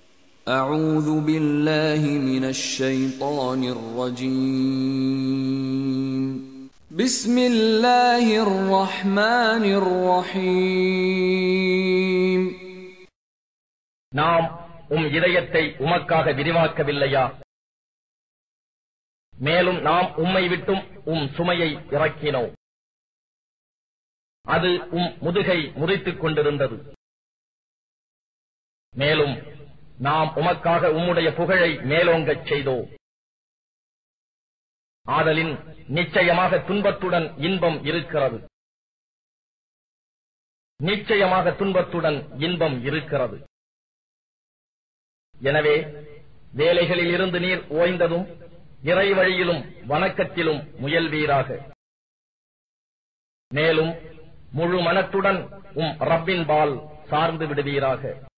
أعوذ بالله من الشيطان الرجيم بسم الله الرحمن الرحيم நாம் உம் இதயத்தை உமக்காக விரிவாக்கவில்லையா மேலும் நாம் உம்மை விட்டும் உம் சுமையை இறக்கினோம் அது உம் முதுகை முறித்துக் கொண்டிருந்தது மேலும் நாம் உமக்காக உம்முடைய புகழை மேலோங்கச் செய்தோம் ஆதலின் நிச்சயமாக துன்பத்துடன் இன்பம் இருக்கிறது நிச்சயமாக துன்பத்துடன் இன்பம் இருக்கிறது எனவே வேலைகளில் இருந்து நீர் ஓய்ந்ததும் இறை வழியிலும் வணக்கத்திலும் முயல்வீராக மேலும் முழு மனத்துடன் உம் ரப்பின் பால் சார்ந்து விடுவீராக